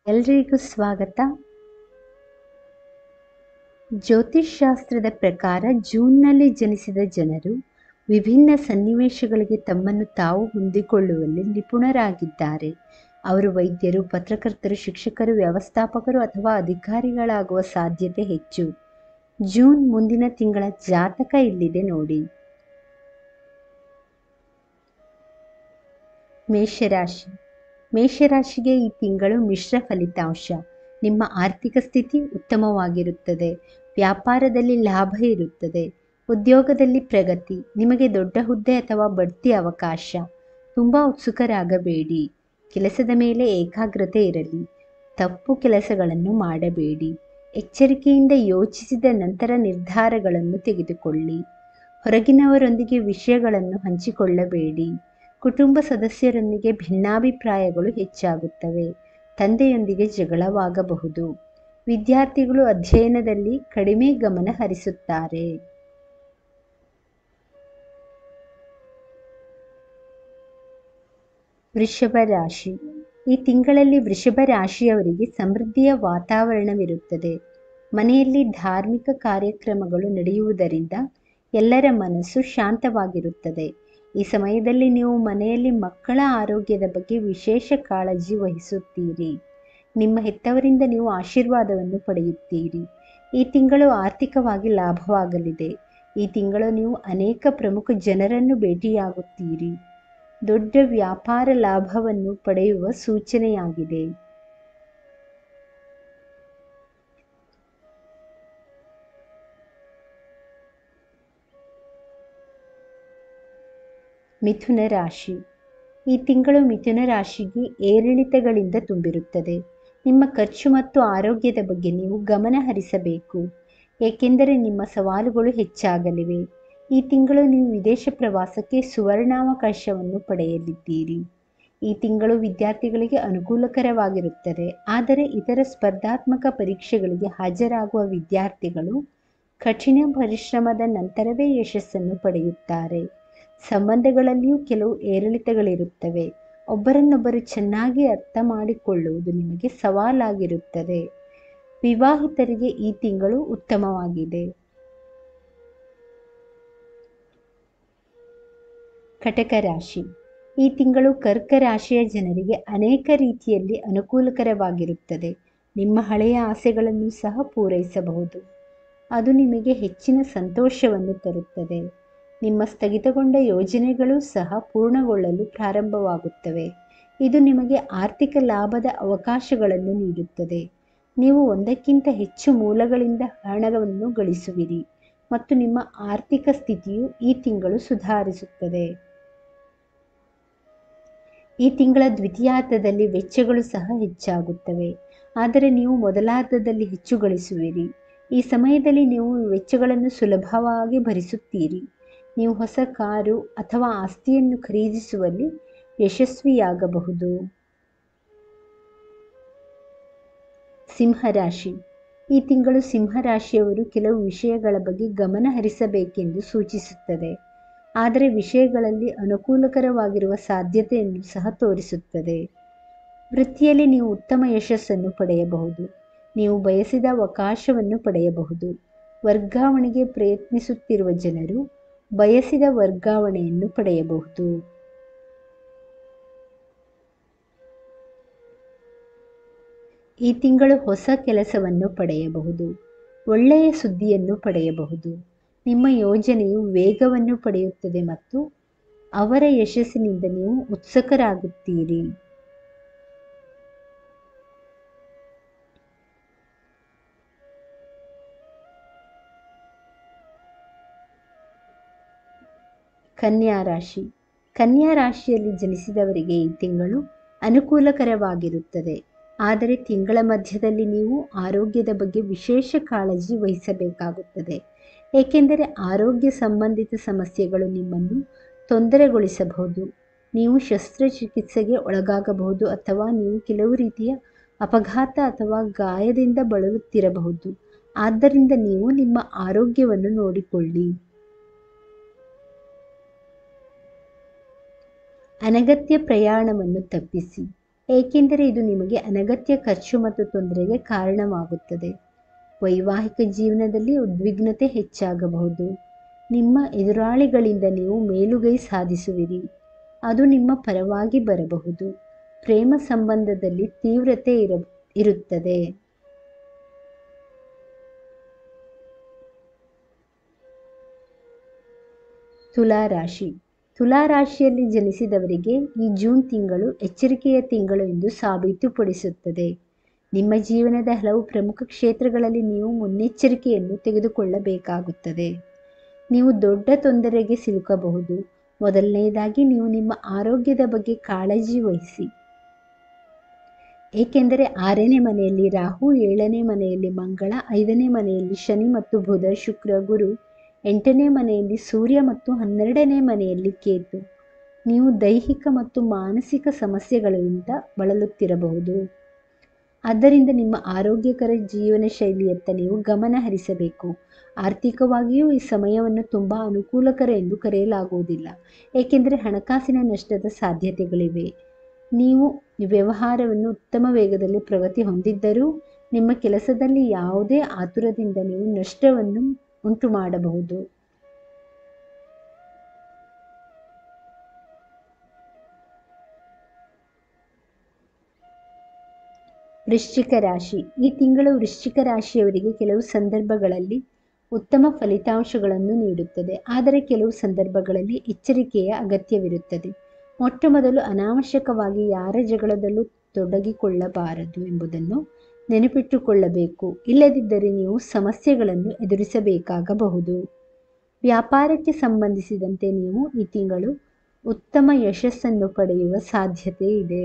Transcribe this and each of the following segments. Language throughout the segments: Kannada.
ಎಲ್ರಿಗೂ ಸ್ವಾಗತ ಜ್ಯೋತಿಷ್ಶಾಸ್ತ್ರದ ಪ್ರಕಾರ ಜೂನ್ನಲ್ಲಿ ಜನಿಸಿದ ಜನರು ವಿಭಿನ್ನ ಸನ್ನಿವೇಶಗಳಿಗೆ ತಮ್ಮನ್ನು ತಾವು ಹೊಂದಿಕೊಳ್ಳುವಲ್ಲಿ ನಿಪುಣರಾಗಿದ್ದಾರೆ ಅವರು ವೈದ್ಯರು ಪತ್ರಕರ್ತರು ಶಿಕ್ಷಕರು ವ್ಯವಸ್ಥಾಪಕರು ಅಥವಾ ಅಧಿಕಾರಿಗಳಾಗುವ ಸಾಧ್ಯತೆ ಹೆಚ್ಚು ಜೂನ್ ಮುಂದಿನ ತಿಂಗಳ ಜಾತಕ ಇಲ್ಲಿದೆ ನೋಡಿ ಮೇಷರಾಶಿ ಮೇಷರಾಶಿಗೆ ಈ ತಿಂಗಳು ಮಿಶ್ರ ಫಲಿತಾಂಶ ನಿಮ್ಮ ಆರ್ಥಿಕ ಸ್ಥಿತಿ ಉತ್ತಮವಾಗಿರುತ್ತದೆ ವ್ಯಾಪಾರದಲ್ಲಿ ಲಾಭ ಇರುತ್ತದೆ ಉದ್ಯೋಗದಲ್ಲಿ ಪ್ರಗತಿ ನಿಮಗೆ ದೊಡ್ಡ ಹುದ್ದೆ ಅಥವಾ ಬಡ್ತಿ ಅವಕಾಶ ತುಂಬ ಉತ್ಸುಕರಾಗಬೇಡಿ ಕೆಲಸದ ಮೇಲೆ ಏಕಾಗ್ರತೆ ಇರಲಿ ತಪ್ಪು ಕೆಲಸಗಳನ್ನು ಮಾಡಬೇಡಿ ಎಚ್ಚರಿಕೆಯಿಂದ ಯೋಚಿಸಿದ ನಂತರ ನಿರ್ಧಾರಗಳನ್ನು ತೆಗೆದುಕೊಳ್ಳಿ ಹೊರಗಿನವರೊಂದಿಗೆ ವಿಷಯಗಳನ್ನು ಹಂಚಿಕೊಳ್ಳಬೇಡಿ ಕುಟುಂಬ ಸದಸ್ಯರೊಂದಿಗೆ ಭಿನ್ನಾಭಿಪ್ರಾಯಗಳು ಹೆಚ್ಚಾಗುತ್ತವೆ ತಂದೆಯೊಂದಿಗೆ ಜಗಳವಾಗಬಹುದು ವಿದ್ಯಾರ್ಥಿಗಳು ಅಧ್ಯಯನದಲ್ಲಿ ಕಡಿಮೆ ಗಮನ ಹರಿಸುತ್ತಾರೆ ವೃಷಭ ರಾಶಿ ಈ ತಿಂಗಳಲ್ಲಿ ವೃಷಭ ರಾಶಿಯವರಿಗೆ ಸಮೃದ್ಧಿಯ ವಾತಾವರಣವಿರುತ್ತದೆ ಮನೆಯಲ್ಲಿ ಧಾರ್ಮಿಕ ಕಾರ್ಯಕ್ರಮಗಳು ನಡೆಯುವುದರಿಂದ ಎಲ್ಲರ ಮನಸ್ಸು ಶಾಂತವಾಗಿರುತ್ತದೆ ಈ ಸಮಯದಲ್ಲಿ ನೀವು ಮನೆಯಲ್ಲಿ ಮಕ್ಕಳ ಆರೋಗ್ಯದ ಬಗ್ಗೆ ವಿಶೇಷ ಕಾಳಜಿ ವಹಿಸುತ್ತೀರಿ ನಿಮ್ಮ ಹೆತ್ತವರಿಂದ ನೀವು ಆಶೀರ್ವಾದವನ್ನು ಪಡೆಯುತ್ತೀರಿ ಈ ತಿಂಗಳು ಆರ್ಥಿಕವಾಗಿ ಲಾಭವಾಗಲಿದೆ ಈ ತಿಂಗಳು ನೀವು ಅನೇಕ ಪ್ರಮುಖ ಜನರನ್ನು ಭೇಟಿಯಾಗುತ್ತೀರಿ ದೊಡ್ಡ ವ್ಯಾಪಾರ ಲಾಭವನ್ನು ಪಡೆಯುವ ಸೂಚನೆಯಾಗಿದೆ ಮಿಥುನ ರಾಶಿ ಈ ತಿಂಗಳು ಮಿಥುನ ರಾಶಿಗೆ ಏರಿಳಿತಗಳಿಂದ ತುಂಬಿರುತ್ತದೆ ನಿಮ್ಮ ಖರ್ಚು ಮತ್ತು ಆರೋಗ್ಯದ ಬಗ್ಗೆ ನೀವು ಗಮನ ಹರಿಸಬೇಕು ಏಕೆಂದರೆ ನಿಮ್ಮ ಸವಾಲುಗಳು ಹೆಚ್ಚಾಗಲಿವೆ ಈ ತಿಂಗಳು ನೀವು ವಿದೇಶ ಪ್ರವಾಸಕ್ಕೆ ಸುವರ್ಣಾವಕಾಶವನ್ನು ಪಡೆಯಲಿದ್ದೀರಿ ಈ ತಿಂಗಳು ವಿದ್ಯಾರ್ಥಿಗಳಿಗೆ ಅನುಕೂಲಕರವಾಗಿರುತ್ತದೆ ಆದರೆ ಇತರ ಸ್ಪರ್ಧಾತ್ಮಕ ಪರೀಕ್ಷೆಗಳಿಗೆ ಹಾಜರಾಗುವ ವಿದ್ಯಾರ್ಥಿಗಳು ಕಠಿಣ ಪರಿಶ್ರಮದ ನಂತರವೇ ಯಶಸ್ಸನ್ನು ಪಡೆಯುತ್ತಾರೆ ಸಂಬಂಧಗಳಲ್ಲಿಯೂ ಕೆಲವು ಏರಿಳಿತಗಳಿರುತ್ತವೆ ಒಬ್ಬರನ್ನೊಬ್ಬರು ಚೆನ್ನಾಗಿ ಅರ್ಥ ಮಾಡಿಕೊಳ್ಳುವುದು ನಿಮಗೆ ಸವಾಲಾಗಿರುತ್ತದೆ ವಿವಾಹಿತರಿಗೆ ಈ ತಿಂಗಳು ಉತ್ತಮವಾಗಿದೆ ಕಟಕ ರಾಶಿ ಈ ತಿಂಗಳು ಕರ್ಕ ರಾಶಿಯ ಜನರಿಗೆ ಅನೇಕ ರೀತಿಯಲ್ಲಿ ಅನುಕೂಲಕರವಾಗಿರುತ್ತದೆ ನಿಮ್ಮ ಹಳೆಯ ಆಸೆಗಳನ್ನು ಸಹ ಪೂರೈಸಬಹುದು ಅದು ನಿಮಗೆ ಹೆಚ್ಚಿನ ಸಂತೋಷವನ್ನು ತರುತ್ತದೆ ನಿಮ್ಮ ಸ್ಥಗಿತಗೊಂಡ ಯೋಜನೆಗಳು ಸಹ ಪೂರ್ಣಗೊಳ್ಳಲು ಪ್ರಾರಂಭವಾಗುತ್ತವೆ ಇದು ನಿಮಗೆ ಆರ್ಥಿಕ ಲಾಭದ ಅವಕಾಶಗಳನ್ನು ನೀಡುತ್ತದೆ ನೀವು ಒಂದಕ್ಕಿಂತ ಹೆಚ್ಚು ಮೂಲಗಳಿಂದ ಹಣವನ್ನು ಗಳಿಸುವಿರಿ ಮತ್ತು ನಿಮ್ಮ ಆರ್ಥಿಕ ಸ್ಥಿತಿಯು ಈ ತಿಂಗಳು ಸುಧಾರಿಸುತ್ತದೆ ಈ ತಿಂಗಳ ದ್ವಿತೀಯಾರ್ಧದಲ್ಲಿ ವೆಚ್ಚಗಳು ಸಹ ಹೆಚ್ಚಾಗುತ್ತವೆ ಆದರೆ ನೀವು ಮೊದಲಾರ್ಧದಲ್ಲಿ ಹೆಚ್ಚು ಗಳಿಸುವಿರಿ ಈ ಸಮಯದಲ್ಲಿ ನೀವು ವೆಚ್ಚಗಳನ್ನು ಸುಲಭವಾಗಿ ಭರಿಸುತ್ತೀರಿ ನೀವು ಹೊಸ ಕಾರು ಅಥವಾ ಆಸ್ತಿಯನ್ನು ಖರೀದಿಸುವಲ್ಲಿ ಯಶಸ್ವಿಯಾಗಬಹುದು ಸಿಂಹರಾಶಿ ಈ ತಿಂಗಳು ಸಿಂಹರಾಶಿಯವರು ಕೆಲವು ವಿಷಯಗಳ ಬಗ್ಗೆ ಗಮನ ಹರಿಸಬೇಕೆಂದು ಸೂಚಿಸುತ್ತದೆ ಆದರೆ ವಿಷಯಗಳಲ್ಲಿ ಅನುಕೂಲಕರವಾಗಿರುವ ಸಾಧ್ಯತೆಯನ್ನು ಸಹ ತೋರಿಸುತ್ತದೆ ವೃತ್ತಿಯಲ್ಲಿ ನೀವು ಉತ್ತಮ ಯಶಸ್ಸನ್ನು ಪಡೆಯಬಹುದು ನೀವು ಬಯಸಿದ ಅವಕಾಶವನ್ನು ಪಡೆಯಬಹುದು ವರ್ಗಾವಣೆಗೆ ಪ್ರಯತ್ನಿಸುತ್ತಿರುವ ಜನರು ಬಯಸಿದ ವರ್ಗಾವಣೆಯನ್ನು ಪಡೆಯಬಹುದು ಈ ತಿಂಗಳು ಹೊಸ ಕೆಲಸವನ್ನು ಪಡೆಯಬಹುದು ಒಳ್ಳೆಯ ಸುದ್ದಿಯನ್ನು ಪಡೆಯಬಹುದು ನಿಮ್ಮ ಯೋಜನೆಯು ವೇಗವನ್ನು ಪಡೆಯುತ್ತದೆ ಮತ್ತು ಅವರ ಯಶಸ್ಸಿನಿಂದ ನೀವು ಉತ್ಸುಕರಾಗುತ್ತೀರಿ ಕನ್ಯಾ ರಾಶಿ ಕನ್ಯಾ ರಾಶಿಯಲ್ಲಿ ಜನಿಸಿದವರಿಗೆ ಈ ತಿಂಗಳು ಅನುಕೂಲಕರವಾಗಿರುತ್ತದೆ ಆದರೆ ತಿಂಗಳ ಮಧ್ಯದಲ್ಲಿ ನೀವು ಆರೋಗ್ಯದ ಬಗ್ಗೆ ವಿಶೇಷ ಕಾಳಜಿ ವಹಿಸಬೇಕಾಗುತ್ತದೆ ಏಕೆಂದರೆ ಆರೋಗ್ಯ ಸಂಬಂಧಿತ ಸಮಸ್ಯೆಗಳು ನಿಮ್ಮನ್ನು ತೊಂದರೆಗೊಳಿಸಬಹುದು ನೀವು ಶಸ್ತ್ರಚಿಕಿತ್ಸೆಗೆ ಒಳಗಾಗಬಹುದು ಅಥವಾ ನೀವು ಕೆಲವು ರೀತಿಯ ಅಪಘಾತ ಅಥವಾ ಗಾಯದಿಂದ ಬಳಲುತ್ತಿರಬಹುದು ಆದ್ದರಿಂದ ನೀವು ನಿಮ್ಮ ಆರೋಗ್ಯವನ್ನು ನೋಡಿಕೊಳ್ಳಿ ಅನಗತ್ಯ ಪ್ರಯಾಣವನ್ನು ತಪ್ಪಿಸಿ ಏಕೆಂದರೆ ಇದು ನಿಮಗೆ ಅನಗತ್ಯ ಖರ್ಚು ಮತ್ತು ತೊಂದರೆಗೆ ಕಾರಣವಾಗುತ್ತದೆ ವೈವಾಹಿಕ ಜೀವನದಲ್ಲಿ ಉದ್ವಿಗ್ನತೆ ಹೆಚ್ಚಾಗಬಹುದು ನಿಮ್ಮ ಎದುರಾಳಿಗಳಿಂದ ನೀವು ಮೇಲುಗೈ ಸಾಧಿಸುವಿರಿ ಅದು ನಿಮ್ಮ ಪರವಾಗಿ ಬರಬಹುದು ಪ್ರೇಮ ಸಂಬಂಧದಲ್ಲಿ ತೀವ್ರತೆ ಇರ ಇರುತ್ತದೆ ತುಲಾ ರಾಶಿ ತುಲಾ ರಾಶಿಯಲ್ಲಿ ಜನಿಸಿದವರಿಗೆ ಈ ಜೂನ್ ತಿಂಗಳು ಎಚ್ಚರಿಕೆಯ ತಿಂಗಳು ಎಂದು ಸಾಬೀತುಪಡಿಸುತ್ತದೆ ನಿಮ್ಮ ಜೀವನದ ಹಲವು ಪ್ರಮುಖ ಕ್ಷೇತ್ರಗಳಲ್ಲಿ ನೀವು ಮುನ್ನೆಚ್ಚರಿಕೆಯನ್ನು ತೆಗೆದುಕೊಳ್ಳಬೇಕಾಗುತ್ತದೆ ನೀವು ದೊಡ್ಡ ತೊಂದರೆಗೆ ಸಿಲುಕಬಹುದು ಮೊದಲನೆಯದಾಗಿ ನೀವು ನಿಮ್ಮ ಆರೋಗ್ಯದ ಬಗ್ಗೆ ಕಾಳಜಿ ವಹಿಸಿ ಏಕೆಂದರೆ ಆರನೇ ಮನೆಯಲ್ಲಿ ರಾಹು ಏಳನೇ ಮನೆಯಲ್ಲಿ ಮಂಗಳ ಐದನೇ ಮನೆಯಲ್ಲಿ ಶನಿ ಮತ್ತು ಬುಧ ಶುಕ್ರ ಗುರು ಎಂಟನೇ ಮನೆಯಲ್ಲಿ ಸೂರ್ಯ ಮತ್ತು ಹನ್ನೆರಡನೇ ಮನೆಯಲ್ಲಿ ಕೇತು ನೀವು ದೈಹಿಕ ಮತ್ತು ಮಾನಸಿಕ ಸಮಸ್ಯೆಗಳಿಂದ ಬಳಲುತ್ತಿರಬಹುದು ಆದ್ದರಿಂದ ನಿಮ್ಮ ಆರೋಗ್ಯಕರ ಜೀವನ ಶೈಲಿಯತ್ತ ನೀವು ಗಮನ ಹರಿಸಬೇಕು ಆರ್ಥಿಕವಾಗಿಯೂ ಈ ಸಮಯವನ್ನು ತುಂಬ ಅನುಕೂಲಕರ ಎಂದು ಕರೆಯಲಾಗುವುದಿಲ್ಲ ಏಕೆಂದರೆ ಹಣಕಾಸಿನ ನಷ್ಟದ ಸಾಧ್ಯತೆಗಳಿವೆ ನೀವು ವ್ಯವಹಾರವನ್ನು ಉತ್ತಮ ವೇಗದಲ್ಲಿ ಪ್ರಗತಿ ಹೊಂದಿದ್ದರೂ ನಿಮ್ಮ ಕೆಲಸದಲ್ಲಿ ಯಾವುದೇ ಆತುರದಿಂದ ನೀವು ನಷ್ಟವನ್ನು ಉಂಟು ಮಾಡಬಹುದು ವೃಶ್ಚಿಕ ರಾಶಿ ಈ ತಿಂಗಳು ವೃಶ್ಚಿಕ ರಾಶಿಯವರಿಗೆ ಕೆಲವು ಸಂದರ್ಭಗಳಲ್ಲಿ ಉತ್ತಮ ಫಲಿತಾಂಶಗಳನ್ನು ನೀಡುತ್ತದೆ ಆದರೆ ಕೆಲವು ಸಂದರ್ಭಗಳಲ್ಲಿ ಎಚ್ಚರಿಕೆಯ ಅಗತ್ಯವಿರುತ್ತದೆ ಮೊಟ್ಟ ಮೊದಲು ಅನಾವಶ್ಯಕವಾಗಿ ಯಾರ ಜಗಳದಲ್ಲೂ ತೊಡಗಿಕೊಳ್ಳಬಾರದು ಎಂಬುದನ್ನು ನೆನಪಿಟ್ಟುಕೊಳ್ಳಬೇಕು ಇಲ್ಲದಿದ್ದರೆ ನೀವು ಸಮಸ್ಯೆಗಳನ್ನು ಎದುರಿಸಬೇಕಾಗಬಹುದು ವ್ಯಾಪಾರಕ್ಕೆ ಸಂಬಂಧಿಸಿದಂತೆ ನೀವು ಈ ತಿಂಗಳು ಉತ್ತಮ ಯಶಸ್ಸನ್ನು ಪಡೆಯುವ ಸಾಧ್ಯತೆ ಇದೆ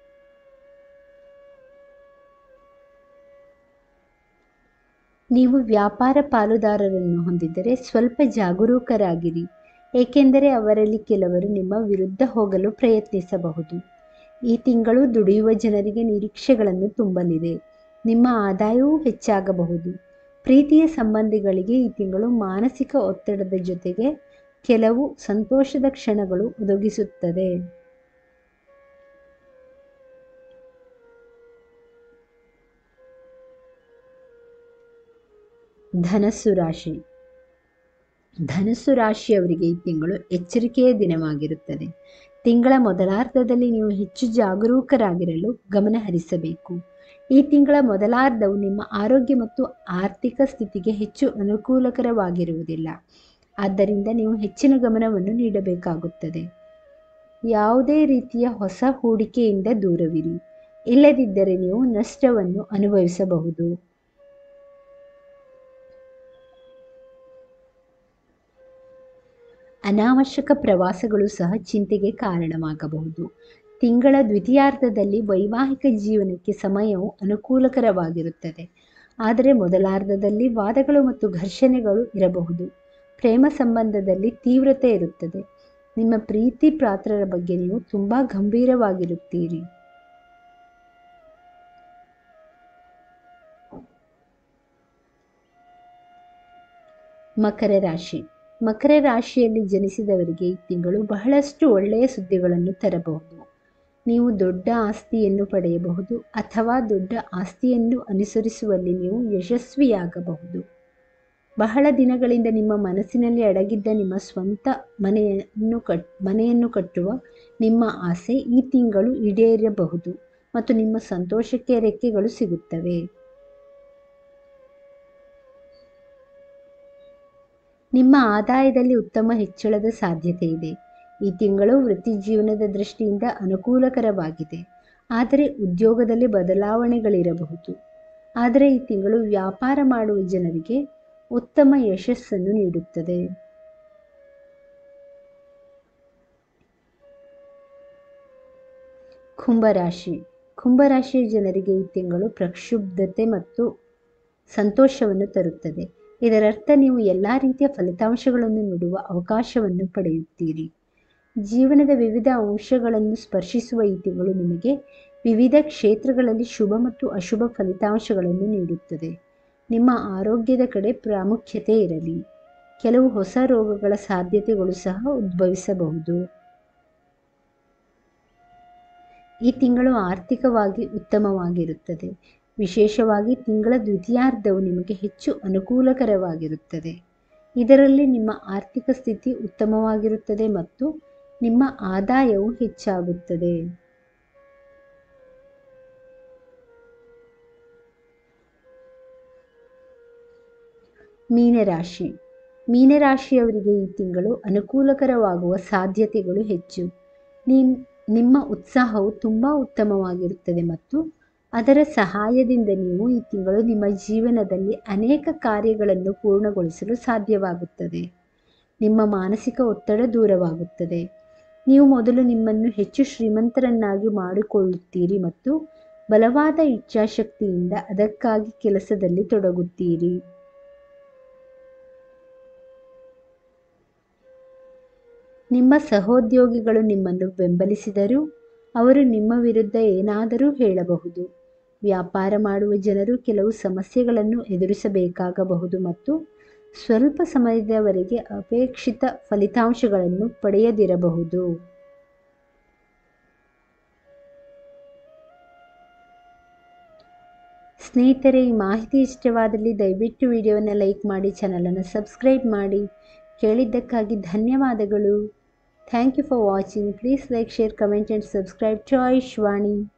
ನೀವು ವ್ಯಾಪಾರ ಪಾಲುದಾರರನ್ನು ಹೊಂದಿದ್ದರೆ ಸ್ವಲ್ಪ ಜಾಗರೂಕರಾಗಿರಿ ಏಕೆಂದರೆ ಅವರಲ್ಲಿ ಕೆಲವರು ನಿಮ್ಮ ವಿರುದ್ಧ ಹೋಗಲು ಪ್ರಯತ್ನಿಸಬಹುದು ಈ ತಿಂಗಳು ದುಡಿಯುವ ಜನರಿಗೆ ನಿರೀಕ್ಷೆಗಳನ್ನು ತುಂಬಲಿದೆ ನಿಮ್ಮ ಆದಾಯವೂ ಹೆಚ್ಚಾಗಬಹುದು ಪ್ರೀತಿಯ ಸಂಬಂಧಿಗಳಿಗೆ ಈ ತಿಂಗಳು ಮಾನಸಿಕ ಒತ್ತಡದ ಜೊತೆಗೆ ಕೆಲವು ಸಂತೋಷದ ಕ್ಷಣಗಳು ಒದಗಿಸುತ್ತದೆ ಧನಸ್ಸು ರಾಶಿ ಧನಸ್ಸು ರಾಶಿಯವರಿಗೆ ಈ ತಿಂಗಳು ಎಚ್ಚರಿಕೆಯ ದಿನವಾಗಿರುತ್ತದೆ ತಿಂಗಳ ಮೊದಲಾರ್ಧದಲ್ಲಿ ನೀವು ಹೆಚ್ಚು ಜಾಗರೂಕರಾಗಿರಲು ಗಮನ ಹರಿಸಬೇಕು ಈ ತಿಂಗಳ ಮೊದಲಾರ್ಧವು ನಿಮ್ಮ ಆರೋಗ್ಯ ಮತ್ತು ಆರ್ಥಿಕ ಸ್ಥಿತಿಗೆ ಹೆಚ್ಚು ಅನುಕೂಲಕರವಾಗಿರುವುದಿಲ್ಲ ಆದ್ದರಿಂದ ನೀವು ಹೆಚ್ಚಿನ ಗಮನವನ್ನು ನೀಡಬೇಕಾಗುತ್ತದೆ ಯಾವುದೇ ರೀತಿಯ ಹೊಸ ಹೂಡಿಕೆಯಿಂದ ದೂರವಿರಿ ಇಲ್ಲದಿದ್ದರೆ ನೀವು ನಷ್ಟವನ್ನು ಅನುಭವಿಸಬಹುದು ಅನಾವಶ್ಯಕ ಪ್ರವಾಸಗಳು ಸಹ ಚಿಂತೆಗೆ ಕಾರಣವಾಗಬಹುದು ತಿಂಗಳ ದ್ವಿತೀಯಾರ್ಧದಲ್ಲಿ ವೈವಾಹಿಕ ಜೀವನಕ್ಕೆ ಸಮಯವು ಅನುಕೂಲಕರವಾಗಿರುತ್ತದೆ ಆದರೆ ಮೊದಲಾರ್ಧದಲ್ಲಿ ವಾದಗಳು ಮತ್ತು ಘರ್ಷಣೆಗಳು ಇರಬಹುದು ಪ್ರೇಮ ಸಂಬಂಧದಲ್ಲಿ ತೀವ್ರತೆ ಇರುತ್ತದೆ ನಿಮ್ಮ ಪ್ರೀತಿ ಪಾತ್ರರ ಬಗ್ಗೆ ನೀವು ತುಂಬ ಗಂಭೀರವಾಗಿರುತ್ತೀರಿ ಮಕರ ರಾಶಿ ಮಕರ ರಾಶಿಯಲ್ಲಿ ಜನಿಸಿದವರಿಗೆ ಈ ತಿಂಗಳು ಬಹಳಷ್ಟು ಒಳ್ಳೆಯ ಸುದ್ದಿಗಳನ್ನು ತರಬಹುದು ನೀವು ದೊಡ್ಡ ಆಸ್ತಿಯನ್ನು ಪಡೆಯಬಹುದು ಅಥವಾ ದೊಡ್ಡ ಆಸ್ತಿಯನ್ನು ಅನುಸರಿಸುವಲ್ಲಿ ನೀವು ಯಶಸ್ವಿಯಾಗಬಹುದು ಬಹಳ ದಿನಗಳಿಂದ ನಿಮ್ಮ ಮನಸ್ಸಿನಲ್ಲಿ ಅಡಗಿದ್ದ ನಿಮ್ಮ ಸ್ವಂತ ಮನೆಯನ್ನು ಕಟ್ ಮನೆಯನ್ನು ಕಟ್ಟುವ ನಿಮ್ಮ ಆಸೆ ಈ ತಿಂಗಳು ಈಡೇರಬಹುದು ಮತ್ತು ನಿಮ್ಮ ಸಂತೋಷಕ್ಕೆ ರೆಕ್ಕೆಗಳು ಸಿಗುತ್ತವೆ ನಿಮ್ಮ ಆದಾಯದಲ್ಲಿ ಉತ್ತಮ ಹೆಚ್ಚಳದ ಸಾಧ್ಯತೆ ಇದೆ ಈ ತಿಂಗಳು ವೃತ್ತಿ ಜೀವನದ ದೃಷ್ಟಿಯಿಂದ ಅನುಕೂಲಕರವಾಗಿದೆ ಆದರೆ ಉದ್ಯೋಗದಲ್ಲಿ ಬದಲಾವಣೆಗಳಿರಬಹುದು ಆದರೆ ಈ ತಿಂಗಳು ವ್ಯಾಪಾರ ಮಾಡುವ ಜನರಿಗೆ ಉತ್ತಮ ಯಶಸ್ಸನ್ನು ನೀಡುತ್ತದೆ ಕುಂಭರಾಶಿ ಕುಂಭರಾಶಿಯ ಜನರಿಗೆ ಈ ತಿಂಗಳು ಪ್ರಕ್ಷುಬ್ಧತೆ ಮತ್ತು ಸಂತೋಷವನ್ನು ತರುತ್ತದೆ ಇದರರ್ಥ ನೀವು ಎಲ್ಲ ರೀತಿಯ ಫಲಿತಾಂಶಗಳನ್ನು ನೋಡುವ ಅವಕಾಶವನ್ನು ಪಡೆಯುತ್ತೀರಿ ಜೀವನದ ವಿವಿಧ ಅಂಶಗಳನ್ನು ಸ್ಪರ್ಶಿಸುವ ಈ ತಿಂಗಳು ನಿಮಗೆ ವಿವಿಧ ಕ್ಷೇತ್ರಗಳಲ್ಲಿ ಶುಭ ಮತ್ತು ಅಶುಭ ಫಲಿತಾಂಶಗಳನ್ನು ನೀಡುತ್ತದೆ ನಿಮ್ಮ ಆರೋಗ್ಯದ ಕಡೆ ಪ್ರಾಮುಖ್ಯತೆ ಇರಲಿ ಕೆಲವು ಹೊಸ ರೋಗಗಳ ಸಾಧ್ಯತೆಗಳು ಸಹ ಉದ್ಭವಿಸಬಹುದು ಈ ತಿಂಗಳು ಆರ್ಥಿಕವಾಗಿ ಉತ್ತಮವಾಗಿರುತ್ತದೆ ವಿಶೇಷವಾಗಿ ತಿಂಗಳ ದ್ವಿತೀಯಾರ್ಧವು ನಿಮಗೆ ಹೆಚ್ಚು ಅನುಕೂಲಕರವಾಗಿರುತ್ತದೆ ಇದರಲ್ಲಿ ನಿಮ್ಮ ಆರ್ಥಿಕ ಸ್ಥಿತಿ ಉತ್ತಮವಾಗಿರುತ್ತದೆ ಮತ್ತು ನಿಮ್ಮ ಆದಾಯವು ಹೆಚ್ಚಾಗುತ್ತದೆ ಮೀನರಾಶಿ ಮೀನರಾಶಿಯವರಿಗೆ ಈ ತಿಂಗಳು ಅನುಕೂಲಕರವಾಗುವ ಸಾಧ್ಯತೆಗಳು ಹೆಚ್ಚು ನಿಮ್ ನಿಮ್ಮ ಉತ್ಸಾಹವು ತುಂಬ ಉತ್ತಮವಾಗಿರುತ್ತದೆ ಮತ್ತು ಅದರ ಸಹಾಯದಿಂದ ನೀವು ಈ ತಿಂಗಳು ನಿಮ್ಮ ಜೀವನದಲ್ಲಿ ಅನೇಕ ಕಾರ್ಯಗಳನ್ನು ಪೂರ್ಣಗೊಳಿಸಲು ಸಾಧ್ಯವಾಗುತ್ತದೆ ನಿಮ್ಮ ಮಾನಸಿಕ ಒತ್ತಡ ದೂರವಾಗುತ್ತದೆ ನೀವು ಮೊದಲು ನಿಮ್ಮನ್ನು ಹೆಚ್ಚು ಶ್ರೀಮಂತರನ್ನಾಗಿ ಮಾಡಿಕೊಳ್ಳುತ್ತೀರಿ ಮತ್ತು ಬಲವಾದ ಇಚ್ಛಾಶಕ್ತಿಯಿಂದ ಅದಕ್ಕಾಗಿ ಕೆಲಸದಲ್ಲಿ ತೊಡಗುತ್ತೀರಿ ನಿಮ್ಮ ಸಹೋದ್ಯೋಗಿಗಳು ನಿಮ್ಮನ್ನು ಬೆಂಬಲಿಸಿದರೂ ಅವರು ನಿಮ್ಮ ವಿರುದ್ಧ ಏನಾದರೂ ಹೇಳಬಹುದು ವ್ಯಾಪಾರ ಮಾಡುವ ಜನರು ಕೆಲವು ಸಮಸ್ಯೆಗಳನ್ನು ಎದುರಿಸಬೇಕಾಗಬಹುದು ಮತ್ತು ಸ್ವಲ್ಪ ಸಮಯದವರೆಗೆ ಅಪೇಕ್ಷಿತ ಫಲಿತಾಂಶಗಳನ್ನು ಪಡೆಯದಿರಬಹುದು ಸ್ನೇಹಿತರೆ ಈ ಮಾಹಿತಿ ಇಷ್ಟವಾದಲ್ಲಿ ದಯವಿಟ್ಟು ವಿಡಿಯೋನ ಲೈಕ್ ಮಾಡಿ ಚಾನಲನ್ನು ಸಬ್ಸ್ಕ್ರೈಬ್ ಮಾಡಿ ಕೇಳಿದ್ದಕ್ಕಾಗಿ ಧನ್ಯವಾದಗಳು thank you for watching please like share comment and subscribe Chaysh Vani